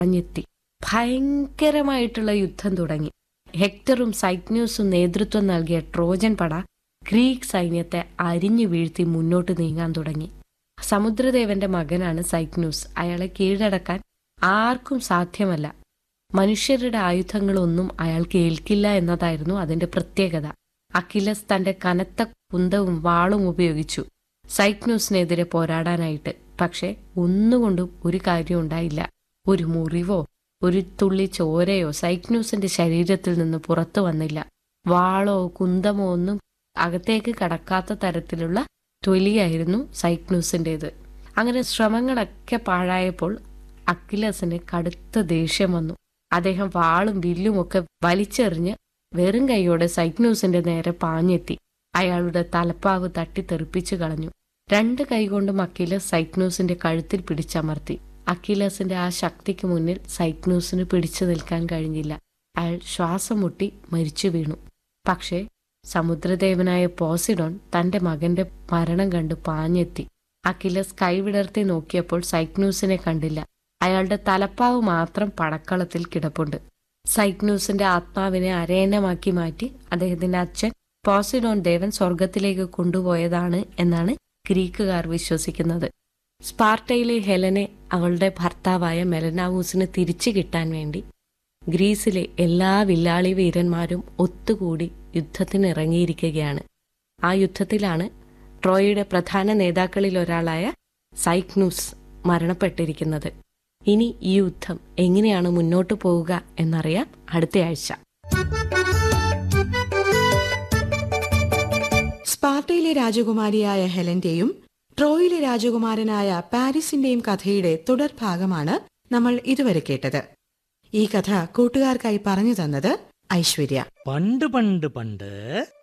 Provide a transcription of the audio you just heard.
പറഞ്ഞെത്തി ഭയങ്കരമായിട്ടുള്ള യുദ്ധം തുടങ്ങി ഹെക്ടറും സൈക്ന്യൂസും നേതൃത്വം നൽകിയ ട്രോജൻ പട ഗ്രീക്ക് സൈന്യത്തെ അരിഞ്ഞു വീഴ്ത്തി മുന്നോട്ട് നീങ്ങാൻ തുടങ്ങി സമുദ്രദേവന്റെ മകനാണ് സൈക്ന്യൂസ് അയാളെ കീഴടക്കാൻ ആർക്കും സാധ്യമല്ല മനുഷ്യരുടെ ആയുധങ്ങളൊന്നും അയാൾക്ക് ഏൽക്കില്ല എന്നതായിരുന്നു അതിന്റെ പ്രത്യേകത അഖിലസ് തന്റെ കനത്ത കുന്തവും വാളും ഉപയോഗിച്ചു സൈക്നൂസിനെതിരെ പോരാടാനായിട്ട് പക്ഷെ ഒന്നുകൊണ്ടും ഒരു കാര്യം ഉണ്ടായില്ല ഒരു മുറിവോ ഒരു തുള്ളി ചോരയോ സൈക്നൂസിന്റെ ശരീരത്തിൽ നിന്ന് പുറത്തു വന്നില്ല വാളോ കുന്തമോ ഒന്നും അകത്തേക്ക് കടക്കാത്ത തരത്തിലുള്ള തൊലിയായിരുന്നു സൈക്നൂസിന്റേത് അങ്ങനെ ശ്രമങ്ങളൊക്കെ പാഴായപ്പോൾ അക്കിലസിന് കടുത്ത ദേഷ്യം വന്നു അദ്ദേഹം വാളും വില്ലും ഒക്കെ വലിച്ചെറിഞ്ഞ് വെറും കൈയോടെ സൈക്നൂസിന്റെ നേരെ പാഞ്ഞെത്തി അയാളുടെ തലപ്പാവ് തട്ടിത്തെറിപ്പിച്ചു കളഞ്ഞു രണ്ട് കൈകൊണ്ടും അക്കിലസ് സൈക്നൂസിന്റെ കഴുത്തിൽ പിടിച്ചമർത്തി അക്കിലസിന്റെ ആ ശക്തിക്ക് മുന്നിൽ സൈക്നൂസിന് പിടിച്ചു നിൽക്കാൻ കഴിഞ്ഞില്ല അയാൾ ശ്വാസം മുട്ടി മരിച്ചു വീണു പക്ഷേ സമുദ്രദേവനായ പോസിഡോൺ തന്റെ മകന്റെ മരണം കണ്ട് പാഞ്ഞെത്തി അക്കിലസ് കൈവിടർത്തി നോക്കിയപ്പോൾ സൈക്നൂസിനെ കണ്ടില്ല അയാളുടെ തലപ്പാവ് മാത്രം പടക്കളത്തിൽ കിടപ്പുണ്ട് സൈക്നൂസിന്റെ ആത്മാവിനെ അരയന്നമാക്കി മാറ്റി അദ്ദേഹത്തിന്റെ അച്ഛൻ പോസിഡോൺ ദേവൻ സ്വർഗത്തിലേക്ക് കൊണ്ടുപോയതാണ് എന്നാണ് ഗ്രീക്കുകാർ വിശ്വസിക്കുന്നത് സ്പാർട്ടയിലെ ഹെലനെ അവളുടെ ഭർത്താവായ മെലനാവൂസിന് തിരിച്ചു കിട്ടാൻ വേണ്ടി ഗ്രീസിലെ എല്ലാ വില്ലാളി വീരന്മാരും ഒത്തുകൂടി യുദ്ധത്തിന് ഇറങ്ങിയിരിക്കുകയാണ് ആ യുദ്ധത്തിലാണ് ട്രോയയുടെ പ്രധാന നേതാക്കളിൽ ഒരാളായ സൈക്നൂസ് മരണപ്പെട്ടിരിക്കുന്നത് ഇനി ഈ യുദ്ധം എങ്ങനെയാണ് മുന്നോട്ടു പോവുക എന്നറിയാം അടുത്തയാഴ്ച സ്പാർട്ടയിലെ രാജകുമാരിയായ ഹെലന്റെയും ട്രോയിലെ രാജകുമാരനായ പാരീസിന്റെയും കഥയുടെ തുടർഭാഗമാണ് നമ്മൾ ഇതുവരെ കേട്ടത് ഈ കഥ കൂട്ടുകാർക്കായി പറഞ്ഞു തന്നത് ഐശ്വര്യ പണ്ട് പണ്ട് പണ്ട്